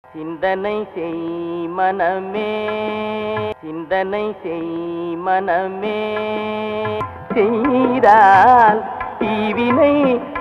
சிந்தனை செய் மனமே சிந்தனை செய் மனமே செய்தால் தீவினை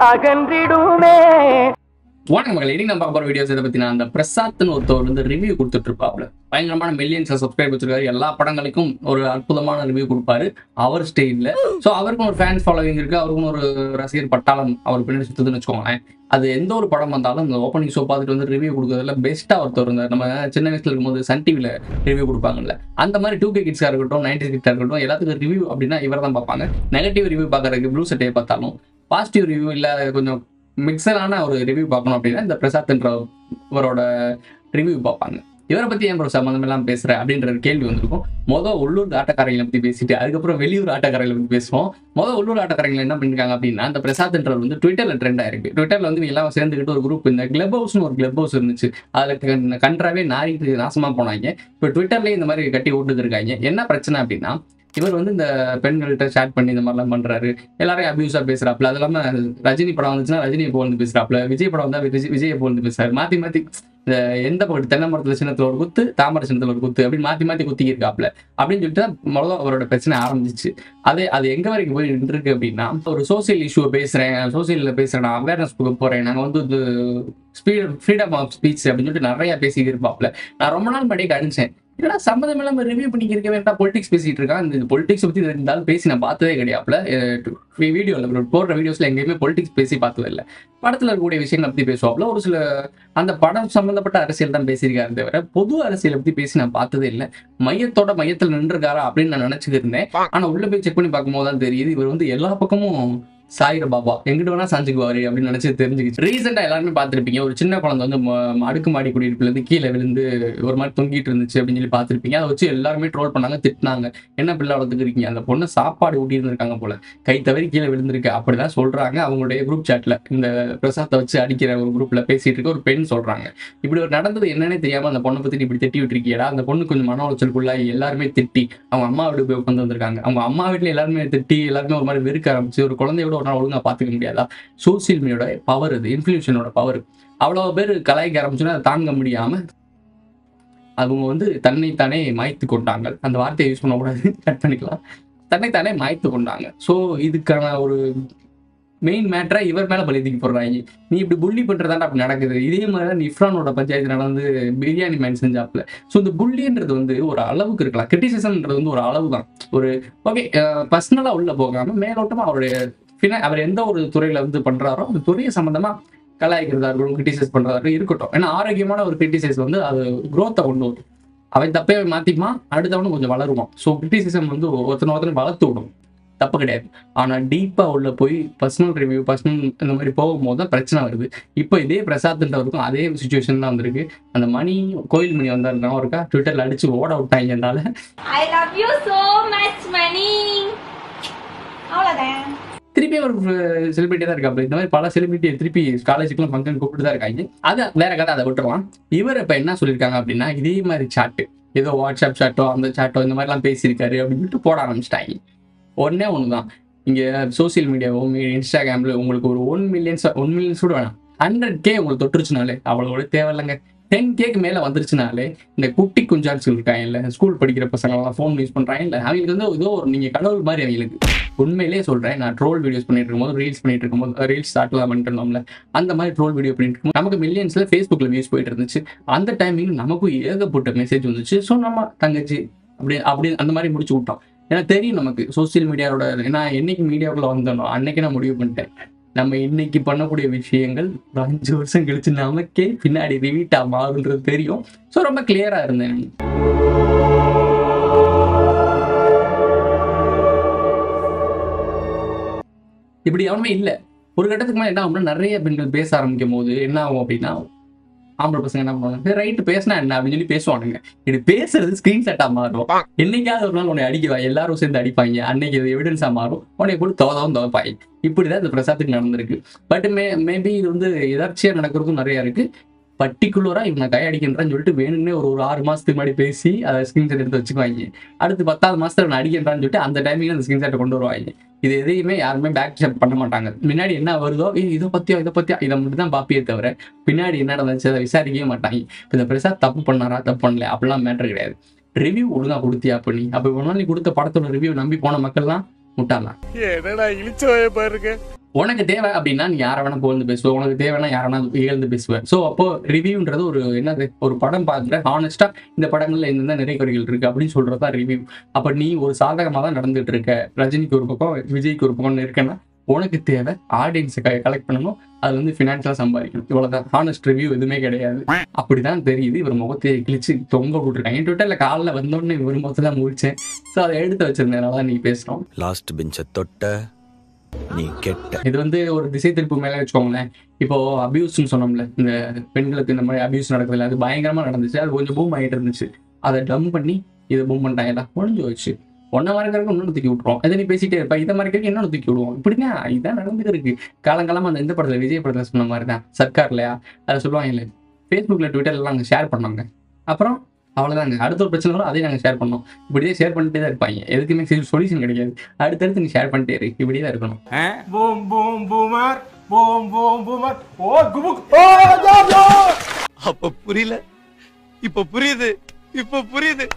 அகன்றிடுமே வணக்கம் மகள் இன்னைக்கு நம்ம பார்க்க போற வீடியோஸ் இதை பத்தி நான் அந்த பிரசாத்னு ஒருத்தவர் வந்து ரிவ்யூ கொடுத்துட்டு இருப்பாப்ல பயங்கரமான மில்லியன்ஸ் சப்ஸ்கிரைப் வச்சிருக்காரு எல்லா படங்களுக்கும் ஒரு அற்புதமான ரிவ்யூ கொடுப்பாரு அவர் ஸ்டைல்ல ஸோ அவருக்கும் ஒரு ஃபேன்ஸ் ஃபாலோவிங் இருக்கு அவருக்கும் ஒரு ரசிகர் பட்டாளம் அவர் பின்னாடி சுத்துதுன்னு வச்சுக்கோங்களேன் அது எந்த ஒரு படம் வந்தாலும் அந்த ஓப்பனிங் ஷோ பார்த்துட்டு வந்து ரிவ்யூ கொடுக்கறதுல பெஸ்ட்டாக ஒருத்தர் இருந்தார் நம்ம சின்ன வயசுல இருக்கும்போது சன் டிவியில் ரிவ்யூ கொடுப்பாங்கல்ல அந்த மாதிரி டூ கே கிட்ஸாக இருக்கட்டும் நைன்டி கிட்ஸாக இருக்கட்டும் எல்லாத்துக்கும் ரிவ்யூ அப்படின்னா இவர் தான் பார்ப்பாங்க நெகட்டிவ் ரிவ்யூ பார்க்கறதுக்கு ப்ளூ சட்டையை பார்த்தாலும் பாசிட்டிவ் ரிவ்யூ இல்லை கொஞ்சம் மிக்சரான ஒரு ரிவ்யூ பார்க்கணும் அப்படின்னா இந்த பிரசாத்ன்ற இவரோட ரிவ்யூ பார்ப்பாங்க இவரை பத்தி ஏன் ப்ரோ சம்மந்தம் எல்லாம் பேசுற அப்படின்ற ஒரு கேள்வி வந்திருக்கும் மொதல் உள்ளூர் ஆட்டக்காரங்களை பத்தி பேசிட்டு அதுக்கப்புறம் வெளியூர் ஆட்டக்காரங்களை பத்தி பேசுவோம் மொதல் உள்ளூர் ஆட்டக்காரங்களை என்ன பண்ணிருக்காங்க அப்படின்னா இந்த பிரசாத்ன்றவர் வந்து ட்விட்டர்ல ட்ரெண்ட் ஆயிருக்கு ட்விட்டர்ல வந்து எல்லாம் சேர்ந்துக்கிட்டு ஒரு குரூப் இந்த கிளப் ஹவுஸ்னு ஒரு கிளப் ஹவுஸ் இருந்துச்சு அதுல கன்றாவே நாரிட்டு நாசமா போனாங்க இப்போ ட்விட்டர்லயே இந்த மாதிரி கட்டி விட்டுட்டு இருக்காங்க என்ன பிரச்சனை அப்படின்னா இவர் வந்து இந்த பெண்கள்கிட்ட சேட் பண்ணி இந்த மாதிரிலாம் பண்றாரு எல்லாரையும் அபியூஸா பேசுறாப்ல அது இல்லாம ரஜினி படம் வந்துச்சுன்னா ரஜினியை புகழ்ந்து பேசுறாப்ல விஜய் படம் வந்தா விஜய் விஜயை புகழ்ந்து பேசுறாரு மாத்தி மாத்தி இந்த எந்த பக்கம் தென்னை மரத்துல சின்னத்துல ஒரு குத்து தாமரை சின்னத்துல ஒரு குத்து அப்படின்னு மாத்தி மாத்தி குத்தி இருக்காப்ல அப்படின்னு சொல்லிட்டு தான் முதல்ல அவரோட பிரச்சனை ஆரம்பிச்சிச்சு அதே அது எங்க வரைக்கும் போய் நின்றுருக்கு அப்படின்னா ஒரு சோசியல் இஷ்யூவை பேசுறேன் சோசியல்ல பேசுறேன் நான் அவேர்னஸ் கொடுக்க போறேன் நாங்க வந்து இது ஸ்பீட் ஃப்ரீடம் ஆஃப் ஸ்பீச் அப்படின்னு சொல்லிட்டு நிறைய பேசி இருப்பாப்ல நான் ரொம்ப நாள் முன்னாடி கடிச்சேன் என்னடா சம்மந்தம் இல்லாம ரிவ்யூ பண்ணிக்க வேண்டாம் பொலிட்டிக்ஸ் பேசிட்டு இருக்கான் இந்த பொலிட்டிக்ஸ் பத்தி இருந்தாலும் பேசி நான் பார்த்ததே கிடையாதுல வீடியோல போடுற வீடியோஸ்ல எங்கேயுமே பொலிட்டிக்ஸ் பேசி பார்த்தது இல்லை படத்துல இருக்கக்கூடிய விஷயங்களை பத்தி பேசுவாப்ல ஒரு சில அந்த படம் சம்பந்தப்பட்ட அரசியல் தான் பேசியிருக்காரு தவிர பொது அரசியலை பத்தி பேசி நான் பார்த்ததே இல்லை மையத்தோட மையத்தில் நின்றுருக்காரா அப்படின்னு நான் நினைச்சுட்டு இருந்தேன் ஆனா உள்ள போய் செக் பண்ணி பார்க்கும்போது தான் தெரியுது இவர் வந்து எல்லா பக்கமும் சாயிர பாபா எங்கிட்ட வேணா சாஞ்சுக்குவாரு அப்படின்னு நினைச்சு தெரிஞ்சுக்கிச்சு ரீசெண்டா எல்லாருமே பார்த்திருப்பீங்க ஒரு சின்ன குழந்தை வந்து ம- அடுக்குமாடி குடியிருப்புல இருந்து கீழே விழுந்து ஒரு மாதிரி தொங்கிட்டு இருந்துச்சு அப்படின்னு சொல்லி பார்த்திருப்பீங்க அதை வச்சு எல்லாருமே ட்ரோல் பண்ணாங்க திட்டினாங்க என்ன பிள்ளை வளர்த்துக்கு இருக்கீங்க அந்த பொண்ணு சாப்பாடு ஊட்டி இருந்திருக்காங்க போல கை தவறி கீழே விழுந்திருக்கு அப்படிதான் சொல்றாங்க அவங்களுடைய குரூப் சாட்ல இந்த பிரசாத்தை வச்சு அடிக்கிற ஒரு குரூப்ல பேசிட்டு இருக்க ஒரு பெண் சொல்றாங்க இப்படி ஒரு நடந்தது என்னன்னே தெரியாம அந்த பொண்ணை பத்தி நீ இப்படி திட்டி விட்டுருக்கியடா அந்த பொண்ணு கொஞ்சம் மன உளைச்சலுக்குள்ளாகி எல்லாருமே திட்டி அவங்க அம்மா வீட்டுக்கு போய் உட்காந்து வந்திருக்காங்க அவங்க அம்மா வீட்டுல எல்லாருமே திட்டி எல்லாருமே ஒரு மாதிரி வெறுக்க ஆரம்பிச்சு ஒரு குழந்தையோட ஒரு நாள் ஒழுங்கா பாத்துக்க முடியாதா சோசியல் மீடியோட பவர் இது இன்ஃபுளுஷனோட பவர் அவ்வளவு பேர் கலாய்க்க ஆரம்பிச்சுன்னா அதை தாங்க முடியாம அவங்க வந்து தன்னைத்தானே மாய்த்து கொண்டாங்க அந்த வார்த்தையை யூஸ் பண்ணக்கூடாது கட் பண்ணிக்கலாம் தன்னைத்தானே மாய்த்து கொண்டாங்க ஸோ இதுக்கான ஒரு மெயின் மேட்டரா இவர் மேல பழி தூக்கி போடுறாங்க நீ இப்படி புள்ளி பண்றதாண்டா அப்படி நடக்குது இதே மாதிரி தான் இஃப்ரானோட பஞ்சாயத்து நடந்து பிரியாணி மேன் செஞ்சாப்ல ஸோ இந்த புள்ளின்றது வந்து ஒரு அளவுக்கு இருக்கலாம் கிரிட்டிசிசம்ன்றது வந்து ஒரு அளவு தான் ஒரு ஓகே பர்சனலா உள்ள போகாம மேலோட்டமா அவருடைய பின்ன அவர் எந்த ஒரு துறையில வந்து பண்றாரோ அந்த துறையை சம்பந்தமா கலாய்க்கிறதா இருக்கட்டும் கிரிட்டிசைஸ் பண்றதா இருக்கட்டும் இருக்கட்டும் ஏன்னா ஆரோக்கியமான ஒரு கிரிட்டிசைஸ் வந்து அது growth-அ கொண்டு வரும் அவன் தப்பே மாத்திப்பான் அடுத்தவனும் கொஞ்சம் வளருவான் ஸோ கிரிட்டிசிசம் வந்து ஒருத்தனை ஒருத்தனை வளர்த்து விடும் தப்பு கிடையாது ஆனா டீப்பா உள்ள போய் பர்சனல் ரிவ்யூ பர்சனல் இந்த மாதிரி போகும்போது தான் பிரச்சனை வருது இப்போ இதே பிரசாத்ன்றவருக்கும் அதே சுச்சுவேஷன் தான் வந்திருக்கு அந்த மணி கோயில் மணி வந்தாருன்னா ஒருக்கா ட்விட்டர்ல அடிச்சு ஓட விட்டாங்கனால I love you so much, Money. அவ்வளோதான் திருப்பி ஒரு செலிபிரிட்டி தான் இருக்காப்ல இந்த மாதிரி பல செலிபிரிட்டி திருப்பி காலேஜுக்குலாம் ஃபங்க்ஷன் கூப்பிட்டு தான் இருக்காங்க அது வேற கதை அதை விட்டுருவான் இவர் இப்ப என்ன சொல்லியிருக்காங்க அப்படின்னா இதே மாதிரி சாட்டு ஏதோ வாட்ஸ்அப் சாட்டோ அந்த சாட்டோ இந்த மாதிரிலாம் பேசியிருக்காரு அப்படின்னு சொல்லிட்டு போட ஆரம்பிச்சிட்டாங்க ஒன்னே ஒன்று தான் இங்கே சோசியல் மீடியாவோ இன்ஸ்டாகிராமில் உங்களுக்கு ஒரு ஒன் மில்லியன்ஸ் ஒன் மில்லியன்ஸ் கூட வேணாம் ஹண்ட்ரட் கே உங்களுக்கு தொட்டுருச்சுனாலே அவ்வளோட தேவையில்லைங்க டென் கேக்கு மேலே வந்துருச்சுனாலே இந்த குட்டி குஞ்சான்ஸ் இருக்காங்க இல்லை ஸ்கூல் படிக்கிற பசங்களாம் ஃபோன் யூஸ் பண்ணுறாங்க இல்லை அவங்களுக்கு வந்து ஏதோ ஒரு நீங்கள் கடவுள் மாதிரி அவங்களுக்கு உண்மையிலேயே சொல்கிறேன் நான் ட்ரோல் வீடியோஸ் பண்ணிட்டு இருக்கும்போது ரீல்ஸ் பண்ணிட்டு இருக்கும்போது ரீல்ஸ் ஸ்டார்ட்லாம் பண்ணிட்டு இருந்தோம்ல அந்த மாதிரி ட்ரோல் வீடியோ பண்ணிட்டு இருக்கும்போது நமக்கு மில்லியன்ஸில் ஃபேஸ்புக்கில் வியூஸ் போயிட்டு இருந்துச்சு அந்த டைமிங் நமக்கும் ஏகப்பட்ட மெசேஜ் வந்துச்சு ஸோ நம்ம தங்கச்சி அப்படி அப்படி அந்த மாதிரி முடிச்சு விட்டோம் ஏன்னா தெரியும் நமக்கு சோசியல் மீடியாவோட நான் என்னைக்கு மீடியாவுக்குள்ள வந்தனோ அன்னைக்கு நான் முடிவு பண்ணிட்டேன் நம்ம இன்னைக்கு பண்ணக்கூடிய விஷயங்கள் ஒரு அஞ்சு வருஷம் கழிச்சு நமக்கே பின்னாடி ரிவீட்டா மாறுன்றது தெரியும் ஸோ ரொம்ப கிளியரா இருந்தேன் இப்படி எவனுமே இல்லை ஒரு கட்டத்துக்கு மேலே என்ன ஆகும்னா நிறைய பெண்கள் பேச ஆரம்பிக்கும் போது என்ன ஆகும் அப்படின்னா ஆம்பளை பசங்க என்ன பண்ணுவாங்க ரைட்டு பேசினா என்ன அப்படின்னு சொல்லி பேசுவானுங்க இது பேசுறது ஸ்கிரீன்ஷாட்டா மாறும் என்னைக்காவது ஒரு நாள் உன்னை அடிக்குவா எல்லாரும் சேர்ந்து அடிப்பாங்க அன்னைக்கு இது எவிடன்ஸா மாறும் உன்னை போட்டு தோதவும் தோப்பாங்க இப்படிதான் இந்த பிரசாத்துக்கு நடந்திருக்கு பட் மே மேபி இது வந்து எதர்ச்சியா நடக்கிறதும் நிறைய இருக்கு பர்டிகுலரா இவங்க கை அடிக்கின்றான்னு சொல்லிட்டு வேணும்னே ஒரு ஒரு ஆறு மாசத்துக்கு முன்னாடி பேசி அதை ஸ்கிரீன்ஷாட் எடுத்து வச்சுக்குவாங்க அடுத்து பத்தாவது மாசத்துல நான் அடிக்கின்றான்னு சொல்லிட்டு அந்த டைமிங்ல அந்த ஸ்கிரீன்ஷாட்டை கொண்டு வருவாங்க இது எதையுமே யாருமே பேக் ஷாட் பண்ண மாட்டாங்க முன்னாடி என்ன வருதோ ஏய் இதை பத்தியா இதை பத்தியா இதை மட்டும் தான் பாப்பியே தவிர பின்னாடி என்ன நடந்துச்சு அதை விசாரிக்கவே மாட்டாங்க இப்போ இந்த பிரசாத் தப்பு பண்ணாரா தப்பு பண்ணல அப்படிலாம் மேட்டர் கிடையாது ரிவ்யூ ஒழுங்கா கொடுத்தியா அப்ப நீ அப்ப இவ்வளவு நாள் நீ கொடுத்த படத்தோட ரிவ்யூ நம்பி போன மக்கள்லாம் முட்டாளாம் என்னடா இழிச்சவாய பாருங்க உனக்கு தேவை அப்படின்னா நீ யாரை வேணா புகழ்ந்து பேசுவ உனக்கு தேவைன்னா யாரை வேணா இகழ்ந்து பேசுவ ஸோ அப்போ ரிவ்யூன்றது ஒரு என்னது ஒரு படம் பார்க்குற ஹானஸ்டா இந்த படங்கள்ல இந்த நிறைய குறைகள் இருக்கு அப்படின்னு சொல்றது தான் ரிவ்யூ அப்ப நீ ஒரு சாதகமா தான் நடந்துட்டு இருக்க ரஜினிக்கு ஒரு பக்கம் விஜய்க்கு ஒரு பக்கம் இருக்கேன்னா உனக்கு தேவை ஆடியன்ஸை கலெக்ட் பண்ணணும் அது வந்து ஃபினான்ஷியலாக சம்பாதிக்கணும் இவ்வளவுதான் ஹானஸ்ட் ரிவ்யூ எதுவுமே கிடையாது அப்படிதான் தெரியுது இவர் முகத்தை கிழிச்சு தொங்க விட்டுருக்காங்க என் ட்விட்டர்ல காலைல வந்தோடனே இவர் முகத்தை தான் முடிச்சேன் ஸோ அதை எடுத்து வச்சிருந்தேனால தான் நீ பேசுறோம் லாஸ்ட் பெஞ்ச தொட்ட நீ கெட்ட இது வந்து ஒரு திசை திருப்பு மேலே வச்சுக்கோங்களேன் இப்போ அபியூஸ்னு சொன்னோம்ல இந்த பெண்களுக்கு இந்த மாதிரி அபியூஸ் நடக்குதுல்ல அது பயங்கரமா நடந்துச்சு அது கொஞ்சம் பூம் ஆகிட்டு இருந்துச்சு அதை டம் பண்ணி இதை பூம் பண்ணிட்டாங்க முடிஞ்சு வச்சு ஒன்ன மறைக்கிறதுக்கு இன்னொன்று தூக்கி விட்டுருவோம் இதை நீ பேசிட்டே இருப்ப இதை மறைக்கிறதுக்கு இன்னொன்று தூக்கி விடுவோம் இப்படிதான் இதான் நடந்துட்டு இருக்கு காலங்காலமா அந்த இந்த படத்துல விஜய் படத்துல சொன்ன மாதிரி தான் சர்க்கார்லையா அதை சொல்லுவாங்க இல்லை ஃபேஸ்புக்ல ட்விட்டர்லாம் நாங்கள் ஷேர் பண்ணாங்க அப்புறம் அவ்வளோதாங்க அடுத்த ஒரு பிரச்சனை வரும் அதையும் நாங்கள் ஷேர் பண்ணோம் இப்படியே ஷேர் பண்ணிட்டே தான் இருப்பாங்க எதுக்குமே சொல்யூஷன் கிடைக்காது அடுத்தடுத்து நீ ஷேர் பண்ணிட்டே இரு இப்படியே தான் இருக்கணும் boom boom boomer boom boom boomer ஓ குபுக் அப்ப புரியல இப்ப புரியுது இப்ப புரியுது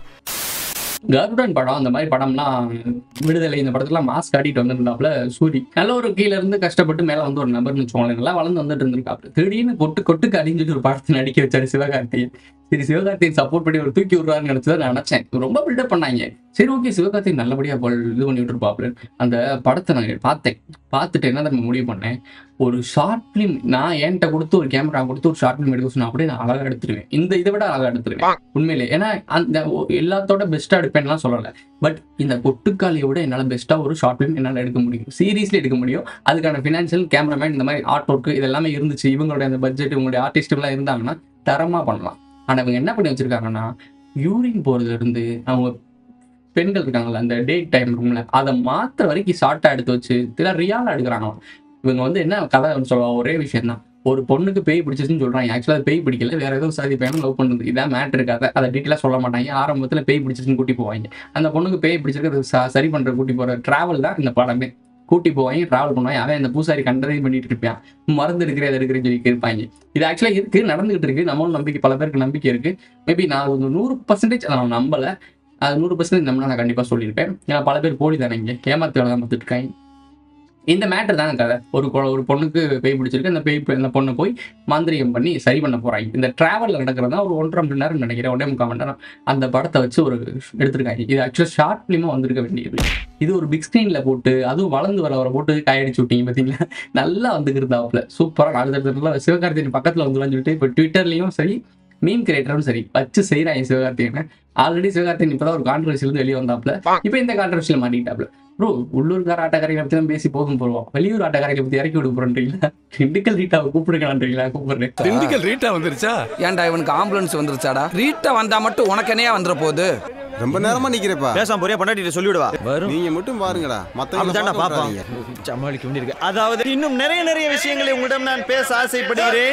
கருடன் படம் அந்த மாதிரி படம்லாம் விடுதலை இந்த படத்துல மாஸ்க் காட்டிட்டு வந்திருந்தாப்புல சூரி நல்ல ஒரு கீழ இருந்து கஷ்டப்பட்டு மேல வந்து ஒரு நபர்னு வச்சுக்கோங்களேன் நல்லா வளர்ந்து வந்துட்டு இருந்திருக்காப்புல திடீர்னு கொட்டு கொட்டுக்கு அடின்னு சொல்லி ஒரு படத்தை நடிக்க வச்சாரு சிவகார்த்திகேயன் சரி சிவகார்த்திகேயன் சப்போர்ட் பண்ணி ஒரு தூக்கி விடுறாருன்னு நினைச்சதை நான் நினைச்சேன் ரொம்ப பில்டப் பண்ணாங்க சரி ஓகே சிவகார்த்திகேயன் நல்லபடியா போல் இது பண்ணி விட்டுருப்பாப்புல அந்த படத்தை நான் பார்த்தேன் பார்த்துட்டு என்ன நம்ம முடிவு பண்ணேன் ஒரு ஷார்ட் ஃபிலிம் நான் என்கிட்ட கொடுத்து ஒரு கேமரா கொடுத்து ஒரு ஷார்ட் ஃபிலிம் எடுக்க சொன்னா அப்படியே நான் அழகா எடுத்துருவேன் இந்த இதை விட அழகா எடுத்துருவேன் உண்மையிலே ஏன்னா அந்த ஒ- எல்லாத்தோட பெஸ்டா எடுப்பேன்லாம் சொல்லலை பட் இந்த கொட்டுக்காலியை விட என்னால் பெஸ்ட்டா ஒரு ஷார்ட் ஃபிலிம் என்னால் எடுக்க முடியும் சீரியஸ்லி எடுக்க முடியும் அதுக்கான ஃபினான்ஷியல் கேமராமேன் இந்த மாதிரி ஆர்ட் ஒர்க் இதெல்லாமே இருந்துச்சு இவங்களுடைய அந்த பட்ஜெட் இவங்களுடைய ஆர்டிஸ்ட் எல்லாம் இருந்தாங்கன்னா தரமா பண்ணலாம் ஆனா இவங்க என்ன பண்ணி வச்சிருக்காங்கன்னா யூரின் போறதுல இருந்து அவங்க பெண்கள் இருக்காங்கல்ல அந்த டேட் டைம் ரூம்ல அதை மாத்திர வரைக்கும் ஷார்ட்டா எடுத்து வச்சு இதெல்லாம் ரியாலா எடுக்கிறாங்களாம் இவங்க வந்து என்ன கதை சொல்லுவாங்க ஒரே விஷயம் தான் ஒரு பொண்ணுக்கு பேய் பிடிச்சிச்சுன்னு சொல்றாங்க ஆக்சுவலா அது பேய் பிடிக்கல வேற ஏதோ சாதி பையனும் லவ் பண்ணுது இதான் மேட்ரு கதை அதை டீட்டெயிலாக சொல்ல மாட்டாங்க ஆரம்பத்துல பேய் பிடிச்சிச்சுன்னு கூட்டி போவாங்க அந்த பொண்ணுக்கு பேய் பிடிச்சிருக்கு அது ச- சரி பண்ற கூட்டி போற டிராவல் தான் இந்த படமே கூட்டி போவாங்க டிராவல் பண்ணுவாங்க அவன் இந்த பூசாரி கண்டதையும் பண்ணிட்டு இருப்பான் மருந்து எடுக்கிற அதை எடுக்கிறேன்னு சொல்லி இருப்பாங்க இது ஆக்சுவலா இருக்கு நடந்துகிட்டு இருக்கு நம்மளும் நம்பிக்கை பல பேருக்கு நம்பிக்கை இருக்கு மேபி நான் ஒரு நூறு பர்சன்டேஜ் அதை நான் நம்பல அது நூறு பர்சன்டேஜ் நம்மளால நான் கண்டிப்பா சொல்லியிருப்பேன் ஏன்னா பல பேர் போலி தானே இங்க ஏமாத்து வேலை தான் பார்த்துட்டு இருக்காங்க இந்த மேட்டர் தாங்க கதை ஒரு கொ- ஒரு பொண்ணுக்கு பேய் பிடிச்சிருக்கு அந்த பேய் அந்த பொண்ணை போய் மாந்திரிகம் பண்ணி சரி பண்ண போறாங்க இந்த டிராவலில் நடக்கிறது தான் ஒரு ஒன்றரை மணி நேரம் நினைக்கிறேன் ஒன்றே முக்கால் மணி நேரம் அந்த படத்தை வச்சு ஒரு எடுத்திருக்காங்க இது ஆக்சுவலாக ஷார்ட் ஃபிலிமாக வந்திருக்க வேண்டியது இது ஒரு பிக் ஸ்க்ரீனில் போட்டு அதுவும் வளர்ந்து வர வர போட்டு காயடிச்சு விட்டீங்க பார்த்தீங்களா நல்லா வந்துருந்தாப்புல சூப்பராக அடுத்தடுத்துல சிவகார்த்திகேயன் பக்கத்தில் வந்துலான்னு சொல்லிட்டு இப்போ ட்விட்டர்லையும் சரி மீன் கிரியேட்டரும் சரி வச்சு செய்கிறாங்க சிவகார்த்திகேயனை ஆல்ரெடி சிவகார்த்திகேயன் இப்போதான் ஒரு கான்ட்ரவர்சியிலிருந்து வெளியே வந்தாப்புல இப்போ இந்த கான்ட்ரவர்சியில் மாட்டிக்கிட்டாப்புல ப்ரோ உள்ளூர்கார ஆட்டக்காரங்களை பற்றி தான் பேசி போதும் போடுவோம் வெளியூர் ஆட்டக்காரங்களை பத்தி இறக்கி விட போறீங்களா திண்டுக்கல் ரீட்டாவை கூப்பிடுங்களான்றீங்களா கூப்பிடுறேன் திண்டுக்கல் ரீட்டா வந்துருச்சா ஏன்டா இவனுக்கு ஆம்புலன்ஸ் வந்துருச்சாடா ரீட்டா வந்தா மட்டும் உனக்கு என்னையா வந்துற போகுது ரொம்ப நேரமா நிக்கிறப்பா பேசாம பொரியா பொண்டாட்டிட்ட சொல்லிவிடுவா வரும் நீங்க மட்டும் பாருங்கடா அப்படித்தான்டா பாப்பான் மத்தவங்க சமாளிக்க வேண்டியிருக்கு அதாவது இன்னும் நிறைய நிறைய விஷயங்களை உங்களிடம் நான் பேச ஆசைப்படுகிறேன்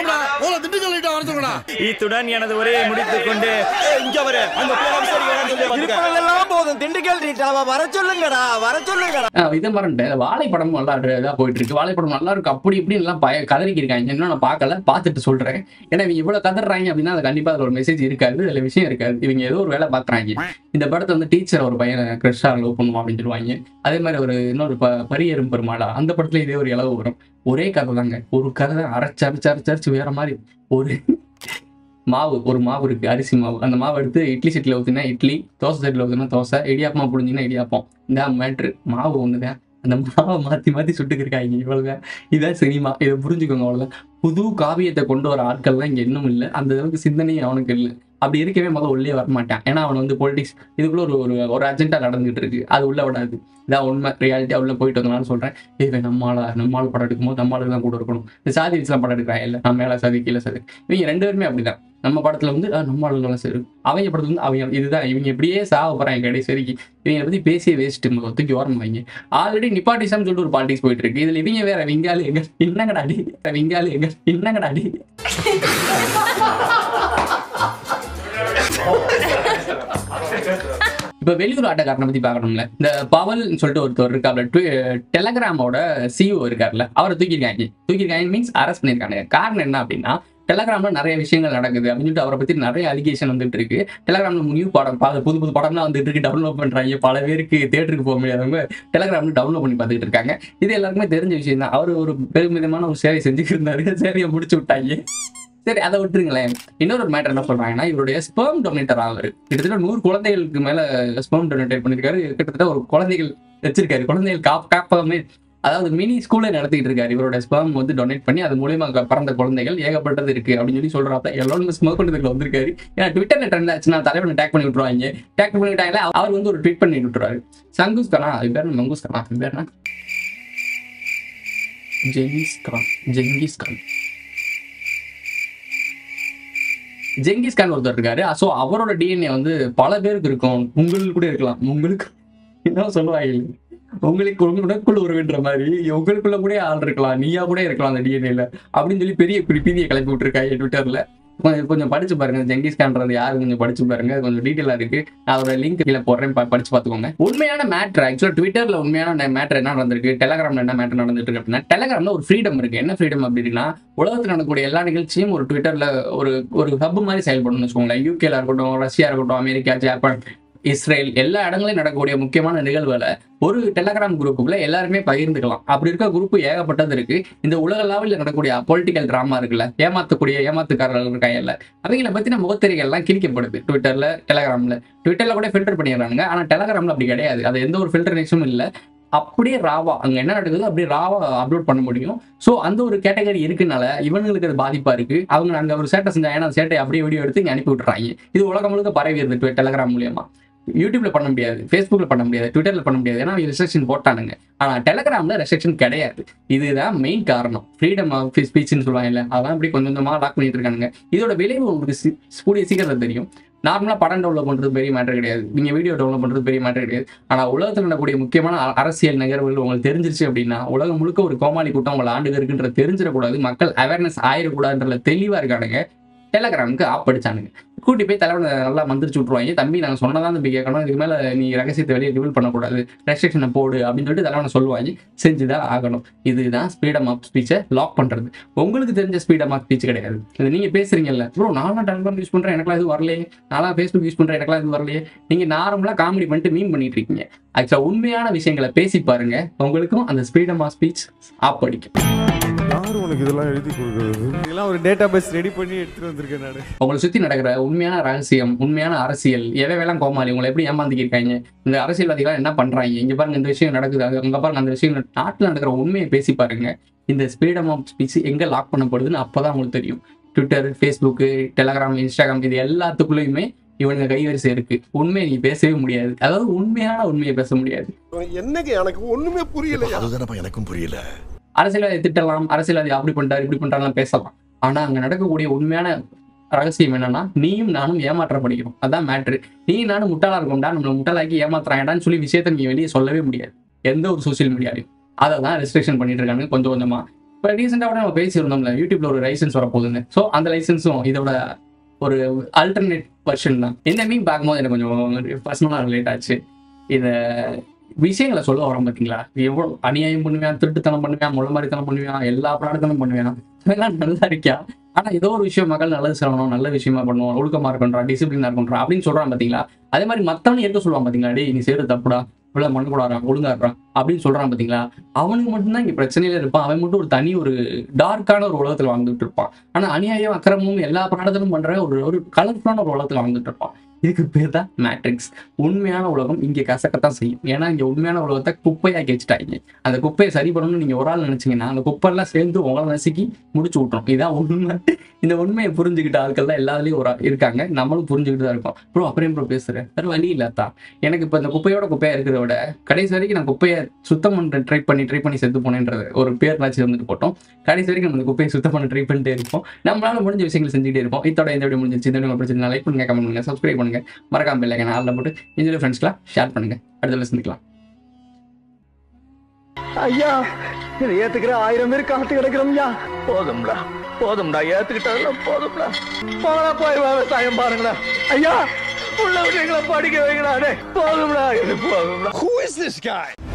இத்துடன் எனது உரையை முடித்துக் கொண்டு ஏய், இங்க வர அந்த இருப்பதெல்லாம் போதும் திண்டுக்கல் ரீட்டாவா வர சொல்லுங்கடா வர சொல்லுங்கடா ஆஹ் இதை மறந்துட்டேன் வாழைப்படம் நல்லா இதாக போயிட்டு இருக்கு வாழைப்படம் நல்லா இருக்கு அப்படி இப்படி எல்லாம் பய கதறிக்கி இருக்காங்க இன்னும் நான் பார்க்கல பார்த்துட்டு சொல்றேன் ஏன்னா இவங்க இவ்வளவு கதறாங்க அப்படின்னா அது கண்டிப்பா அதுல ஒரு மெசேஜ் இருக்காது அதுல விஷயம் இருக்காது இவங்க ஏதோ ஒரு வேலை பார்க்குறாங்க இந்த படத்தை வந்து டீச்சர் ஒரு பையனை கிரஷா லவ் பண்ணுவோம் அப்படின்னு சொல்லுவாங்க அதே மாதிரி ஒரு இன்னொரு ப பரியரும் பெருமாளா அந்த படத்துல இதே ஒரு இளவு வரும் ஒரே கதை தாங்க ஒரு கதை அரைச்சு அரைச்சு அரைச்சு அரைச்சு வேற மாதிரி ஒரு மாவு ஒரு மாவு இருக்கு அரிசி மாவு அந்த மாவு எடுத்து இட்லி செட்டில் ஊற்றினா இட்லி தோசை செட்டில் ஊற்றினா தோசை இடியாப்பமா புழிஞ்சிங்கன்னா இடியாப்பம் இதான் மேட்ரு மாவு ஒண்ணுதான் அந்த மாவை மாத்தி மாத்தி சுட்டுக்கிருக்காங்க இவ்வளவுதான் இதான் சினிமா இதை புரிஞ்சுக்கோங்க அவ்வளவுதான் புது காவியத்தை கொண்டு வர ஆட்கள்லாம் இங்க இன்னும் இல்லை அந்த அளவுக்கு சிந்தனையும் அவனுக்கு இல்லை அப்படி இருக்கவே முதல்ல உள்ளே வரமாட்டான் ஏன்னா அவன் வந்து பொலிட்டிக்ஸ் இதுக்குள்ள ஒரு ஒரு ஒரு அஜெண்டா நடந்துகிட்டு இருக்கு அது உள்ள விடாது இதான் உண்மை ரியாலிட்டியா உள்ள போயிட்டு வந்தனால சொல்றேன் இவன் நம்மளால நம்மளால படம் எடுக்கும்போது நம்மளுக்கு தான் கூட இருக்கணும் இந்த சாதி வச்சுலாம் படம் எடுக்கிறான் இல்லை நம்ம மேல சாதி கீழே சாதி இவங்க ரெண்டு பேருமே அப்படிதான் நம்ம படத்துல வந்து "ஆ, நம்ம ஆளுங்கெல்லாம் சரி அவங்க படத்துல வந்து அவங்க இதுதான் இவங்க இப்படியே சாவ போறாங்க கடைசி வரைக்கும் இவங்களை பத்தி பேசியே வேஸ்ட்டு தூக்கி ஓரம் வைங்க ஆல்ரெடி நிப்பாட்டிசம் சொல்லிட்டு ஒரு பாலிடிக்ஸ் போயிட்டு இருக்கு இதுல இவங்க வேற விங்காலி எங்க என்னங்கடா அடி விங்காலி எங்க என்னங்கடா அடி இப்ப வெளியூர் ஆட்டக்காரனை பத்தி பார்க்கணும்ல இந்த பவல் சொல்லிட்டு ஒருத்தர் இருக்காப்ல டெலகிராமோட சிஓ இருக்கார்ல அவரை தூக்கியிருக்காங்க தூக்கியிருக்காங்க மீன்ஸ் அரெஸ்ட் பண்ணியிருக்காங்க காரணம் என்ன அப்படின்னா டெலகிராம்ல நிறைய விஷயங்கள் நடக்குது அப்படின்னு சொல்லிட்டு அவரை பத்தி நிறைய அலிகேஷன் வந்துட்டு இருக்கு டெலகிராம்ல நியூ படம் பா- புது புது படம்லாம் வந்துட்டு இருக்கு டவுன்லோட் பண்றாங்க பல பேருக்கு தேட்டருக்கு போக முடியாதவங்க டெலகிராம்ல டவுன்லோட் பண்ணி பார்த்துட்டு இருக்காங்க இது எல்லாருக்குமே தெரிஞ்ச விஷயம் தான் அவர் ஒரு பெருமிதமான ஒரு சேவை செஞ்சுட்டு இருந்தாரு சேவையை முடிச்சு விட்டாங்க சரி அதை விட்டுருங்களேன் இன்னொரு மேட்டர் என்ன சொல்றாங்கன்னா இவருடைய ஸ்பெர்ம் டொனேட்டர் ஆவார் கிட்டத்தட்ட நூறு குழந்தைகளுக்கு மேல ஸ்பெர்ம் டொனேட் பண்ணிருக்காரு கிட்டத்தட்ட ஒரு குழந்தைகள் வச்சிருக்காரு குழந்தைகள் காப் காப்பாமே அதாவது மினி ஸ்கூலே நடத்திட்டு இருக்காரு இவரோட ஸ்பெர்ம் வந்து டொனேட் பண்ணி அது மூலியமா க- பிறந்த குழந்தைகள் ஏகப்பட்டது இருக்கு அப்படின்னு சொல்லி சொல்றாப்ல எல்லோரும் ஸ்மோக் பண்ணுறதுக்கு வந்திருக்காரு ஏன்னா ட்விட்டர்ல ட்ரெண்ட் ஆச்சுன்னா தலைவனை டேக் பண்ணி விட்டுருவாங்க டேக் பண்ணி விட்டாங்களே அவர் வந்து ஒரு ட்வீட் பண்ணி விட்டுருவாரு சங்குஸ் கானா அது பேர் என்ன? மங்குஸ் கானா அது பேர் என்ன ஜெங்கிஸ் கான் ஜெங்கிஸ் கான் ஜெங்கிஸ் கான் ஒருத்தர் இருக்காரு ஸோ அவரோட டிஎன்ஏ வந்து பல பேருக்கு இருக்கும் உங்களுக்கு கூட இருக்கலாம் உங்களுக்கு என்ன சொல்லுவாங்க உங்களுக்கு உங்களுக்குள்ள உறவுன்ற மாதிரி உங்களுக்குள்ள கூட ஆள் இருக்கலாம் நீயா கூட இருக்கலாம் அந்த டிஎன்ஏல அப்படின்னு சொல்லி பெரிய குறி- பீதியை கிளப்பி விட்டுருக்காங்க ட்விட்டர்ல கொஞ்சம் கொஞ்சம் படிச்சு பாருங்க ஜெங்கிஸ் கான்றது யாரு கொஞ்சம் படிச்சு பாருங்க அது கொஞ்சம் டீட்டெயிலா இருக்கு நான் அதோட லிங்க் கீழே போடுறேன் ப- படிச்சு பார்த்துக்கோங்க உண்மையான மேட்ரு ஆக்சுவலா ட்விட்டர்ல உண்மையான மேட்ரு என்ன நடந்திருக்கு டெலகிராம்ல என்ன மேட்ரு நடந்துட்டு இருக்கு அப்படின்னா டெலகிராம்ல ஒரு ஃப்ரீடம் இருக்கு என்ன ஃப்ரீடம் அப்படின்னா உலகத்தில் நடக்கக்கூடிய எல்லா நிகழ்ச்சியும் ஒரு ட்விட்டர்ல ஒரு ஒரு ஹப் மாதிரி செயல்படணும்னு வச்சுக்கோங்களேன் யூகேல இருக்கட்டும் ரஷ்யா இருக்கட்டும் அமெரிக்கா ஜப்பான் இஸ்ரேல் எல்லா இடங்களையும் நடக்கக்கூடிய முக்கியமான நிகழ்வுகளை ஒரு டெலகிராம் குரூப்புக்குள்ள எல்லாருமே பகிர்ந்துக்கலாம் அப்படி இருக்க குரூப் ஏகப்பட்டது இருக்கு இந்த உலக லெவலில் நடக்கக்கூடிய பொலிட்டிக்கல் டிராமா இருக்குல்ல ஏமாத்தக்கூடிய ஏமாத்துக்காரர்கள் இருக்காங்கல்ல அவங்கள பத்தின முகத்திரைகள்லாம் கிழிக்கப்படுது ட்விட்டர்ல டெலகிராம்ல ட்விட்டர்ல கூட ஃபில்டர் பண்ணிடுறாங்க ஆனா டெலகிராம்ல அப்படி கிடையாது அது எந்த ஒரு ஃபில்டரேஷனும் இல்லை அப்படியே ராவா அங்க என்ன நடக்குது அப்படியே ராவா அப்லோட் பண்ண முடியும் சோ அந்த ஒரு கேட்டகரி இருக்குனால இவங்களுக்கு அது பாதிப்பா இருக்கு அவங்க அங்க ஒரு சேட்டை செஞ்சாங்கன்னா அந்த சேட்டை அப்படியே வீடியோ எடுத்து இங்க அனுப்பி விட்டுறாங்க இது உலகம் முழுக்க பரவி இருக்கு டெலகிராம் மூலியமா யூடியூப்ல பண்ண முடியாது ஃபேஸ்புக்ல பண்ண முடியாது ட்விட்டர்ல பண்ண முடியாது ஏன்னா ரெஸ்ட்ரிக்ஷன் போட்டானுங்க ஆனா டெலகிராம்ல ரெஸ்ட்ரிக்ஷன் கிடையாது இதுதான் மெயின் காரணம் ஃப்ரீடம் ஆஃப் ஸ்பீச்னு சொல்லுவாங்கல்ல அதான் இப்படி கொஞ்சம் கொஞ்சமா லாக் பண்ணிட்டு இருக்கானுங்க இதோட விளைவு உங்களுக்கு சி- கூடிய சீக்கிரத்தில் தெரியும் நார்மலா படம் டெவலப் பண்றது பெரிய மேட்டர் கிடையாது நீங்க வீடியோ டெவலப் பண்றது பெரிய மேட்டர் கிடையாது ஆனா உலகத்தில் நடக்கக்கூடிய முக்கியமான அ- அரசியல் நிகழ்வுகள் உங்களுக்கு தெரிஞ்சிருச்சு அப்படின்னா உலகம் முழுக்க ஒரு கோமாளி கூட்டம் உங்களை ஆண்டுக இருக்குன்ற தெரிஞ்சிடக்கூடாது மக்கள் அவேர்னஸ் ஆயிடக்கூடாதுன்றதுல தெளிவா இருக்கானுங்க டெலகிராமுக்கு ஆப் படிச்சானுங்க கூட்டி போய் தலைவனை நல்லா மந்திரிச்சு விட்டுருவாங்க தம்பி நாங்கள் சொன்னதான் தம்பி கேட்கணும் இதுக்கு மேல நீ ரகசியத்தை வெளியே ரிவீல் பண்ணக்கூடாது ரெஸ்ட்ரிக்ஷனை போடு அப்படின்னு சொல்லிட்டு தலைவனை சொல்லுவாங்க செஞ்சுதான் ஆகணும் இதுதான் ஸ்பீடம் ஆஃப் ஸ்பீச்சை லாக் பண்றது உங்களுக்கு தெரிஞ்ச ஸ்பீடம் ஆஃப் ஸ்பீச் கிடையாது இது நீங்க பேசுறீங்கல்ல ப்ரோ நானும் டெலிகிராம் யூஸ் பண்றேன் எனக்குலாம் இது வரலையே நான்லாம் ஃபேஸ்புக் யூஸ் பண்றேன் எனக்குலாம் இது வரலையே நீங்க நார்மலா காமெடி பண்ணிட்டு மீன் பண்ணிட்டு இருக்கீங்க ஆக்சுவலா உண்மையான விஷயங்களை பேசி பாருங்க உங்களுக்கும் அந்த ஸ்பீடம் ஆஃப் ஸ்பீச் ஆப் படிக்கும் யாரு உனக்கு இதெல்லாம் எழுதி கொடுக்குறது இதெல்லாம் ஒரு டேட்டா பேஸ் ரெடி பண்ணி எடுத்துட்டு வந்திருக்கேன் நானு உங்களை சுத்தி நடக்கிற உண்மையான ரகசியம் உண்மையான அரசியல் எவையெல்லாம் கோமாளி உங்களை எப்படி ஏமாந்திக்கிருக்காங்க இந்த அரசியல்வாதிகள் என்ன பண்றாங்க இங்க பாருங்க இந்த விஷயம் நடக்குது அது அங்க பாருங்க அந்த விஷயம் நாட்டுல நடக்கிற உண்மையை பேசி பாருங்க இந்த ஸ்பீடம் ஆஃப் ஸ்பீச் எங்க லாக் பண்ணப்படுதுன்னு அப்பதான் உங்களுக்கு தெரியும் ட்விட்டர் ஃபேஸ்புக்கு டெலகிராம் இன்ஸ்டாகிராம் இது எல்லாத்துக்குள்ளயுமே இவனுங்க கைவரிசை இருக்கு உண்மையை நீ பேசவே முடியாது அதாவது உண்மையான உண்மையை பேச முடியாது என்னங்க எனக்கு ஒண்ணுமே புரியல அதுதானப்பா எனக்கும் புரியல அரசியல்வாதி திட்டலாம் அரசியல்வாதி அப்படி பண்றாரு இப்படி பண்றாருலாம் பேசலாம் ஆனா அங்க நடக்கக்கூடிய உண்மையான ரகசியம் என்னன்னா நீயும் நானும் ஏமாற்றப்படுகிறோம் அதான் மேட்ரு நீ நானும் முட்டாளா இருக்கோம்டா நம்மள முட்டாளாக்கி ஏமாத்துறாங்கடான்னு சொல்லி விஷயத்த நீங்க வெளியே சொல்லவே முடியாது எந்த ஒரு சோஷியல் மீடியாலையும் அதை தான் ரெஸ்ட்ரிக்ஷன் பண்ணிட்டு இருக்காங்க கொஞ்சம் கொஞ்சமா இப்போ ரீசெண்டாக கூட நம்ம பேசியிருந்தோம்ல யூடியூப்ல ஒரு லைசன்ஸ் வரப்போகுதுன்னு ஸோ அந்த லைசன்ஸும் இதோட ஒரு அல்டர்னேட் வெர்ஷன் தான் இந்த மீன் பார்க்கும்போது எனக்கு கொஞ்சம் பர்சனலாக ரிலேட் ஆச்சு இந்த விஷயங்களை சொல்ல வரோம் பார்த்தீங்களா எவ்வளோ அநியாயம் பண்ணுவேன் திருட்டுத்தனம் பண்ணுவேன் முள்ள மாதிரித்தனம் பண்ணுவேன் எல்லா பிராடத்தனம் பண்ணுவேன் அதெல்லாம் நல்லா இருக்கியா ஆனா ஏதோ ஒரு விஷயம் மக்கள் நல்லது சொல்லணும் நல்ல விஷயமா பண்ணுவோம் ஒழுக்கமா இருக்கணும் டிசிப்ளினா இருக்கணும் அப்படின்னு சொல்றான் பாத்தீங்களா அதே மாதிரி மத்தவனு இருக்க சொல்லுவான் பாத்தீங்களா டேய் நீ செய்யறது தப்புடா இவ்வளவு மண்ணு கூடாறான் ஒழுங்கா இருக்கான் அப்படின்னு சொல்றான் பாத்தீங்களா அவனுக்கு மட்டும்தான் இங்க பிரச்சனையில இருப்பான் அவன் மட்டும் ஒரு தனி ஒரு டார்க்கான ஒரு உலகத்துல வாழ்ந்துட்டு இருப்பான் ஆனா அநியாயம் அக்கிரமும் எல்லா பிராடத்தனும் பண்ற ஒரு ஒரு கலர்ஃபுல்லான ஒரு உலகத்துல வாழ்ந்துட்டு இருப்பான் இதுக்கு பேர் தான் மேட்ரிக்ஸ் உண்மையான உலகம் இங்க கசக்கத்தான் செய்யும் ஏன்னா இங்க உண்மையான உலகத்தை குப்பையாக்கி வச்சுட்டாங்க அந்த குப்பையை சரி பண்ணணும்னு நீங்க ஒரு ஆள் நினைச்சீங்கன்னா அந்த குப்பையெல்லாம் சேர்ந்து உங்களை நசுக்கி முடிச்சு விட்டுரும் இதான் உண்மை இந்த உண்மையை புரிஞ்சுக்கிட்ட ஆட்கள் தான் எல்லாத்துலயும் ஒரு ஆள் இருக்காங்க நம்மளும் புரிஞ்சுக்கிட்டு தான் இருக்கோம் ப்ரோ அப்புறம் ப்ரோ பேசுறேன் வேற வழி இல்லாதா எனக்கு இப்ப இந்த குப்பையோட குப்பையா இருக்கிறத விட கடைசி வரைக்கும் நான் குப்பையை சுத்தம் பண்ண ட்ரை பண்ணி ட்ரை பண்ணி செத்து போனேன்றது ஒரு பேர் நாச்சு வந்துட்டு போட்டோம் கடைசி வரைக்கும் நம்ம இந்த குப்பையை சுத்தம் பண்ண ட்ரை பண்ணிட்டே இருப்போம் நம்மளால முடிஞ்ச விஷயங்கள் செஞ்சுட்டே இருப்போம் இதோட இந்த வீடியோ முடிஞ்சிச்சு இந்த வீடியோ பிடிச்சிருந்தா லைக் பண்ணுங்க கமெண்ட் பண்ணுங்க சப்ஸ்கிரைப் பண்ணுங்க மறக்காம பெல் ஐக்கன் ஆல்ல போட்டு இந்த ஃப்ரெண்ட்ஸ்லாம் ஷேர் பண்ணுங்க அடுத்த சந்திக்கலாம் ஐயா இதை ஏத்துக்கிற ஆயிரம் பேர் காத்து கிடக்கிறோம்யா போதும்டா போதும்டா ஏத்துக்கிட்டதெல்லாம் போதும்டா போங்களா போய் விவசாயம் பாருங்களா ஐயா உள்ள விஷயங்களை படிக்க வைங்களா டேய். போதும்டா இது போதும்டா Who is this guy?